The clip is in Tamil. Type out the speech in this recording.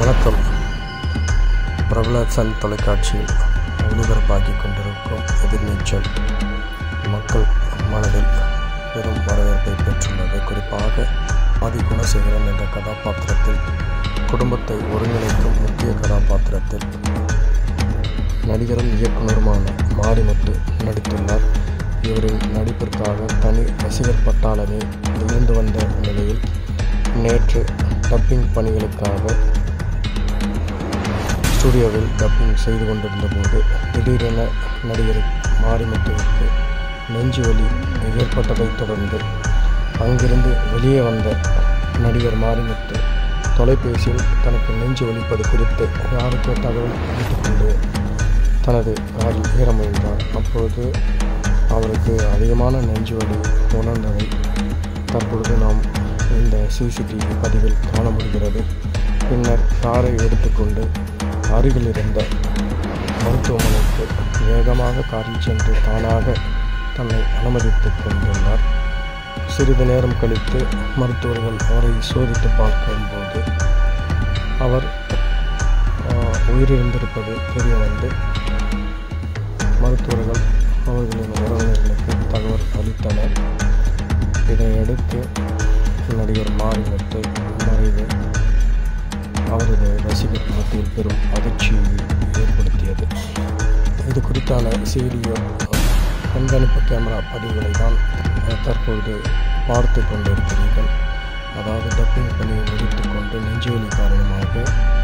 வணக்கம் பிரபல சன் தொலைக்காட்சியில் ஒளிபரப்பாகிக் கொண்டிருக்கும் எதிர்நீச்சல் மக்கள் மனதில் பெரும் வரவேற்பை பெற்றுள்ளது குறிப்பாக ஆதி குணசேகரன் என்ற கதாபாத்திரத்தில் குடும்பத்தை ஒருங்கிணைக்கும் முக்கிய கதாபாத்திரத்தில் நடிகரும் இயக்குனருமான மாரிமுத்து நடித்துள்ளார் இவரின் நடிப்பிற்காக தனி ரசிகர் பட்டாளமே இருந்து வந்த நிலையில் நேற்று டப்பிங் பணிகளுக்காக ஸ்டுடியோவில் டப்பிங் செய்து கொண்டிருந்த போது திடீரென நடிகர் மாரிமுத்துவிற்கு நெஞ்சு வலி ஏற்பட்டதைத் தொடர்ந்து அங்கிருந்து வெளியே வந்த நடிகர் மாரிமுத்து தொலைபேசியில் தனக்கு நெஞ்சு வலிப்பது குறித்து யாருக்கோ தகவல் அளித்துக்கொண்டு தனது காரில் ஏறமுயன்றார் அப்பொழுது அவருக்கு அதிகமான நெஞ்சு வலி உணர்ந்ததை தற்பொழுது நாம் இந்த சிசிடிவி பதிவில் காண முடிகிறது பின்னர் காரை எடுத்துக்கொண்டு அருகில் இருந்த மருத்துவமனைக்கு வேகமாக காரில் சென்று தானாக தன்னை அனுமதித்துக் கொண்டுள்ளார் சிறிது நேரம் கழித்து மருத்துவர்கள் அவரை சோதித்து பார்க்கும்போது அவர் ஆஹ், உயிரிழந்திருப்பது தெரிய வந்து மருத்துவர்கள் அவர்களின் உறவினர்களுக்கு தகவல் அளித்தனர் இதையடுத்து நடிகர் மாரிமுத்து மறைவு அவரது ரசிகர் மத்தியில் பெரும் அதிர்ச்சியை ஏற்படுத்தியது இது குறித்தான செய்தியோ கண்காணிப்பு கேமரா பதிவுகளை தான் தற்பொழுது பார்த்து கொண்டிருக்கிறீர்கள் அதாவது டப்பிங் பணியை முடித்துக்கொண்டு நெஞ்சுவலி காரணமாக